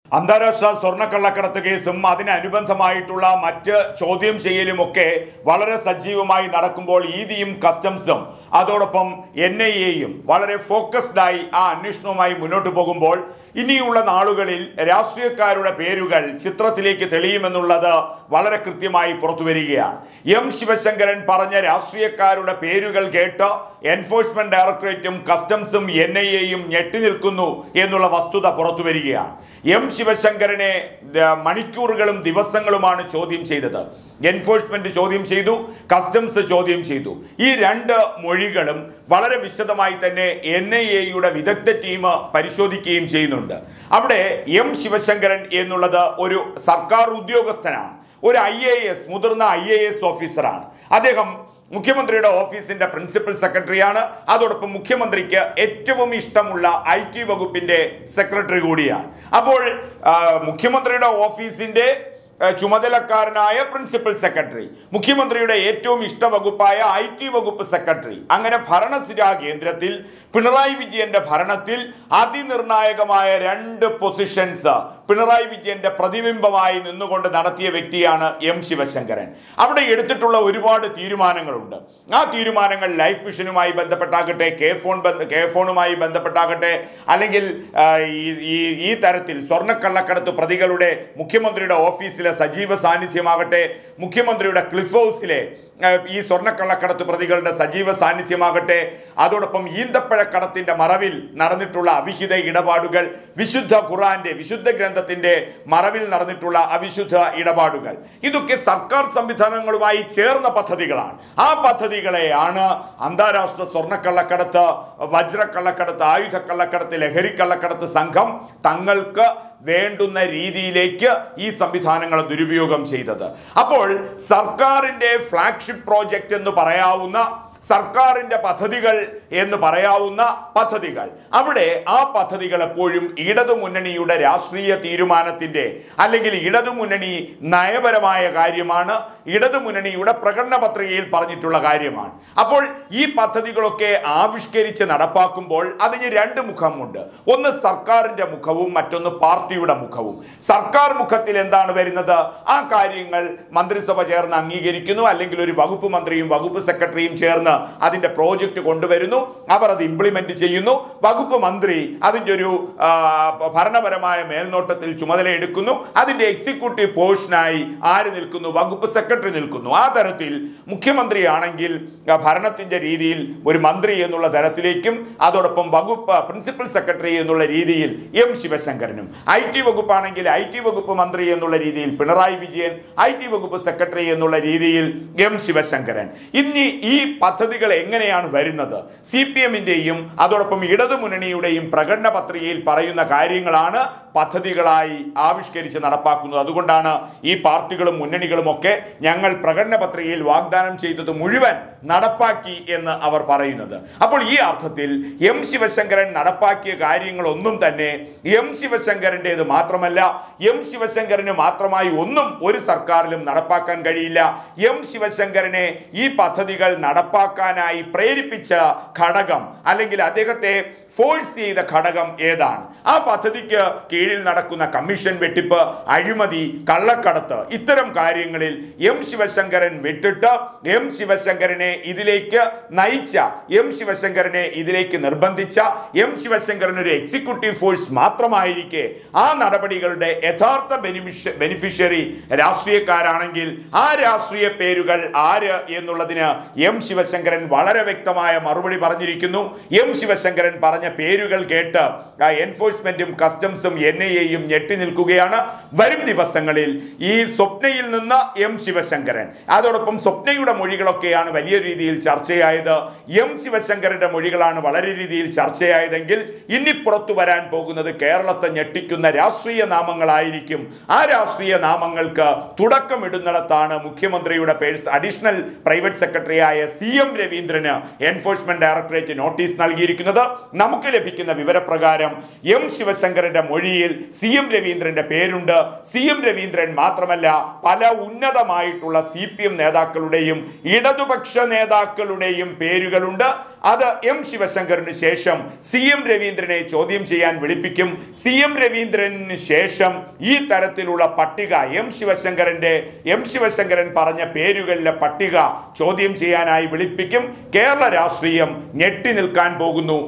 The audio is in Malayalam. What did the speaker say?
അന്താരാഷ്ട്ര സ്വർണ്ണക്കള്ളക്കടത്ത് കേസും അതിനനുബന്ധമായിട്ടുള്ള മറ്റ് ചോദ്യം ചെയ്യലുമൊക്കെ വളരെ സജീവമായി നടക്കുമ്പോൾ ഈദിയും കസ്റ്റംസും അതോടൊപ്പം എൻ ഐ എയും വളരെ ഫോക്കസ്ഡായി ആ അന്വേഷണവുമായി മുന്നോട്ട് പോകുമ്പോൾ ഇനിയുള്ള നാളുകളിൽ രാഷ്ട്രീയക്കാരുടെ പേരുകൾ ചിത്രത്തിലേക്ക് തെളിയുമെന്നുള്ളത് വളരെ കൃത്യമായി പുറത്തു വരികയാണ് എം ശിവശങ്കരൻ പറഞ്ഞ രാഷ്ട്രീയക്കാരുടെ പേരുകൾ കേട്ട് എൻഫോഴ്സ്മെന്റ് ഡയറക്ടറേറ്റും കസ്റ്റംസും എൻ ഐ എയും ഞെട്ടി നിൽക്കുന്നു എന്നുള്ള വസ്തുത പുറത്തു വരികയാണ് എം ശിവശങ്കരനെ ദ- മണിക്കൂറുകളും ദിവസങ്ങളുമാണ് ചോദ്യം ചെയ്തത് എൻഫോഴ്സ്മെന്റ് ചോദ്യം ചെയ്തു കസ്റ്റംസ് ചോദ്യം ചെയ്തു ഈ രണ്ട് മൊഴികളും വളരെ വിശദമായി തന്നെ എൻ ഐ എയുടെ വിദഗ്ധ ടീം പരിശോധിക്കുകയും ചെയ്യുന്നുണ്ട് അവിടെ എം ശിവശങ്കരൻ എന്നുള്ളത് ഒരു സർക്കാർ ഉദ്യോഗസ്ഥനാണ് ഒരു ഐ എ എസ് മുതിർന്ന ഐ എ എസ് ഓഫീസറാണ് അദ്ദേഹം മുഖ്യമന്ത്രിയുടെ ഓഫീസിന്റെ പ്രിൻസിപ്പൽ സെക്രട്ടറിയാണ് അതോടൊപ്പം മുഖ്യമന്ത്രിക്ക് ഏറ്റവും ഇഷ്ടമുള്ള ഐ ടി വകുപ്പിന്റെ സെക്രട്ടറി കൂടിയാണ് അപ്പോൾ ആ, മുഖ്യമന്ത്രിയുടെ ഓഫീസിന്റെ ആ, ചുമതലക്കാരനായ പ്രിൻസിപ്പൽ സെക്രട്ടറി മുഖ്യമന്ത്രിയുടെ ഏറ്റവും ഇഷ്ട വകുപ്പായ ഐ ടി വകുപ്പ് സെക്രട്ടറി അങ്ങനെ ഭരണസിരാ കേന്ദ്രത്തിൽ പിണറായി വിജയന്റെ ഭരണത്തിൽ അതിനിർണായകമായ രണ്ട് പൊസിഷൻസ് പിണറായി വിജയന്റെ പ്രതിബിംബമായി നിന്നുകൊണ്ട് നടത്തിയ വ്യക്തിയാണ് എം ശിവശങ്കരൻ അവിടെ എടുത്തിട്ടുള്ള ഒരുപാട് തീരുമാനങ്ങളുണ്ട് ആ തീരുമാനങ്ങൾ ലൈഫ് മിഷനുമായി ബന്ധപ്പെട്ടാകട്ടെ കെ ഫോൺ ബന്ധ കെ ഫോണുമായി ബന്ധപ്പെട്ടാകട്ടെ അല്ലെങ്കിൽ ആ, ഈ ഈ- ഈ തരത്തിൽ സ്വർണ്ണക്കള്ളക്കടത്ത് പ്രതികളുടെ മുഖ്യമന്ത്രിയുടെ ഓഫീസിലെ സജീവ സാന്നിധ്യമാകട്ടെ മുഖ്യമന്ത്രിയുടെ ക്ലിഫ് ഹൗസിലെ ആ, ഈ സ്വർണ്ണക്കള്ളക്കടത്ത് പ്രതികളുടെ സജീവ സാന്നിധ്യമാകട്ടെ അതോടൊപ്പം ഈന്തപ്പഴക്കടത്തിന്റെ മറവിൽ നടന്നിട്ടുള്ള അവിഹിത ഇടപാടുകൾ വിശുദ്ധ ഖുറാന്റെ വിശുദ്ധ ഗ്രന്ഥത്തിന്റെ മറവിൽ നടന്നിട്ടുള്ള അവിശുദ്ധ ഇടപാടുകൾ ഇതൊക്കെ സർക്കാർ സംവിധാനങ്ങളുമായി ചേർന്ന പദ്ധതികളാണ് ആ പദ്ധതികളെയാണ് അന്താരാഷ്ട്ര സ്വർണ്ണക്കള്ളക്കടത്ത് വജ്രക്കള്ളക്കടത്ത് ആയുധക്കള്ളക്കടത്ത് ലഹരിക്കള്ളക്കടത്ത് സംഘം തങ്ങൾക്ക് വേണ്ടുന്ന രീതിയിലേക്ക് ഈ സംവിധാനങ്ങൾ ദുരുപയോഗം ചെയ്തത് അപ്പോൾ സർക്കാരിന്റെ ഫ്ലാഗ്ഷിപ്പ് പ്രോജക്റ്റ് എന്ന് പറയാവുന്ന സർക്കാരിന്റെ പദ്ധതികൾ എന്ന് പറയാവുന്ന പദ്ധതികൾ അവിടെ ആ പദ്ധതികൾ എപ്പോഴും ഇടതുമുന്നണിയുടെ രാഷ്ട്രീയ തീരുമാനത്തിന്റെ അല്ലെങ്കിൽ ഇടതുമുന്നണി നയപരമായ കാര്യമാണ് ഇടതുമുന്നണിയുടെ പ്രകടന പത്രികയിൽ പറഞ്ഞിട്ടുള്ള കാര്യമാണ് അപ്പോൾ ഈ പദ്ധതികളൊക്കെ ആവിഷ്കരിച്ച് നടപ്പാക്കുമ്പോൾ അതിന് രണ്ട് മുഖമുണ്ട് ഒന്ന് സർക്കാരിന്റെ മുഖവും മറ്റൊന്ന് പാർട്ടിയുടെ മുഖവും സർക്കാർ മുഖത്തിൽ എന്താണ് വരുന്നത് ആ കാര്യങ്ങൾ മന്ത്രിസഭ ചേർന്ന് അംഗീകരിക്കുന്നു അല്ലെങ്കിൽ ഒരു വകുപ്പ് മന്ത്രിയും വകുപ്പ് സെക്രട്ടറിയും ചേർന്ന് അതിന്റെ പ്രോജക്റ്റ് കൊണ്ടുവരുന്നു അവർ അത് ഇംപ്ലിമെന്റ് ചെയ്യുന്നു വകുപ്പ് മന്ത്രി അതിന്റെ ഒരു ആ, ഭരണപരമായ മേൽനോട്ടത്തിൽ ചുമതല എടുക്കുന്നു അതിന്റെ എക്സിക്യൂട്ടീവ് പോർഷനായി ആര് നിൽക്കുന്നു വകുപ്പ് സെക്രട്ടറി നിൽക്കുന്നു ആ തരത്തിൽ മുഖ്യമന്ത്രിയാണെങ്കിൽ ആ, ഭരണത്തിന്റെ രീതിയിൽ ഒരു മന്ത്രി എന്നുള്ള തരത്തിലേക്കും അതോടൊപ്പം വകുപ്പ് പ്രിൻസിപ്പൽ സെക്രട്ടറി എന്നുള്ള രീതിയിൽ എം ശിവശങ്കരനും ഐ ടി വകുപ്പാണെങ്കിൽ ഐ ടി വകുപ്പ് മന്ത്രി എന്നുള്ള രീതിയിൽ പിണറായി വിജയൻ ഐ ടി വകുപ്പ് സെക്രട്ടറി എന്നുള്ള രീതിയിൽ എം ശിവശങ്കരൻ ഇനി ഈ പദ്ധതികൾ എങ്ങനെയാണ് വരുന്നത് സി പി എമ്മിന്റെയും അതോടൊപ്പം ഇടതുമുന്നണിയുടെയും പ്രകടന പത്രികയിൽ പറയുന്ന കാര്യങ്ങളാണ് പദ്ധതികളായി ആവിഷ്കരിച്ച് നടപ്പാക്കുന്നത് അതുകൊണ്ടാണ് ഈ പാർട്ടികളും മുന്നണികളും ഒക്കെ ഞങ്ങൾ പ്രകടന പത്രികയിൽ വാഗ്ദാനം ചെയ്തത് മുഴുവൻ നടപ്പാക്കി എന്ന് അവർ പറയുന്നത് അപ്പോൾ ഈ അർത്ഥത്തിൽ എം ശിവശങ്കരൻ നടപ്പാക്കിയ കാര്യങ്ങളൊന്നും തന്നെ എം ശിവശങ്കരൻ്റെത് മാത്രമല്ല എം ശിവശങ്കരന് മാത്രമായി ഒന്നും ഒരു സർക്കാരിലും നടപ്പാക്കാൻ കഴിയില്ല എം ശിവശങ്കരനെ ഈ പദ്ധതികൾ നടപ്പാക്കാനായി പ്രേരിപ്പിച്ച ഘടകം അല്ലെങ്കിൽ അദ്ദേഹത്തെ ഫോഴ്സ് ചെയ്ത ഘടകം ഏതാണ് ആ പദ്ധതിക്ക് കീഴിൽ നടക്കുന്ന കമ്മീഷൻ വെട്ടിപ്പ് അഴിമതി കള്ളക്കടത്ത് ഇത്തരം കാര്യങ്ങളിൽ എം ശിവശങ്കരൻ വിട്ടിട്ട് എം ശിവശങ്കരനെ ഇതിലേക്ക് നയിച്ച എം ശിവശങ്കരനെ ഇതിലേക്ക് നിർബന്ധിച്ച എം ശിവശങ്കരൻ ഒരു എക്സിക്യൂട്ടീവ് ഫോഴ്സ് മാത്രമായിരിക്കെ ആ നടപടികളുടെ യഥാർത്ഥ ബെനിഫിഷ ബെനിഫിഷ്യറി രാഷ്ട്രീയക്കാരാണെങ്കിൽ ആ രാഷ്ട്രീയ പേരുകൾ ആര് എന്നുള്ളതിന് എം ശിവശങ്കരൻ വളരെ വ്യക്തമായ മറുപടി പറഞ്ഞിരിക്കുന്നു എം ശിവശങ്കരൻ പറഞ്ഞ പേരുകൾ കേട്ട് ആ എൻഫോഴ്സ്മെന്റും കസ്റ്റംസും എൻ ഐ എയും ഞെട്ടി നിൽക്കുകയാണ് വരും ദിവസങ്ങളിൽ ഈ സ്വപ്നയിൽ നിന്ന് എം ശിവശങ്കരൻ അതോടൊപ്പം സ്വപ്നയുടെ മൊഴികളൊക്കെയാണ് വലിയ രീതിയിൽ ചർച്ചയായത് എം ശിവശങ്കരന്റെ മൊഴികളാണ് വളരെ രീതിയിൽ ചർച്ചയായതെങ്കിൽ ഇനി പുറത്തു വരാൻ പോകുന്നത് കേരളത്തെ ഞെട്ടിക്കുന്ന രാഷ്ട്രീയ നാമങ്ങളായിരിക്കും ആ രാഷ്ട്രീയ നാമങ്ങൾക്ക് തുടക്കമിടുന്നിടത്താണ് മുഖ്യമന്ത്രിയുടെ പേഴ്സ് അഡീഷണൽ പ്രൈവറ്റ് സെക്രട്ടറിയായ സി എം രവീന്ദ്രന് എൻഫോഴ്സ്മെന്റ് ഡയറക്ടറേറ്റ് നോട്ടീസ് നൽകിയിരിക്കുന്നത് നമുക്ക് ലഭിക്കുന്ന വിവരപ്രകാരം എം ശിവശങ്കരന്റെ മൊഴിയിൽ സി എം രവീന്ദ്രന്റെ പേരുണ്ട് സി എം രവീന്ദ്രൻ മാത്രമല്ല പല ഉന്നതമായിട്ടുള്ള സി പി എം നേതാക്കളുടെയും ഇടതുപക്ഷ നേതാക്കളുടെയും പേരുകളുണ്ട് അത് എം ശിവശങ്കറിന് ശേഷം സി എം രവീന്ദ്രനെ ചോദ്യം ചെയ്യാൻ വിളിപ്പിക്കും സി എം രവീന്ദ്രന് ശേഷം ഈ തരത്തിലുള്ള പട്ടിക എം ശിവശങ്കരന്റെ എം ശിവശങ്കരൻ പറഞ്ഞ പേരുകളിലെ പട്ടിക ചോദ്യം ചെയ്യാനായി വിളിപ്പിക്കും കേരള രാഷ്ട്രീയം ഞെട്ടി നിൽക്കാൻ പോകുന്നു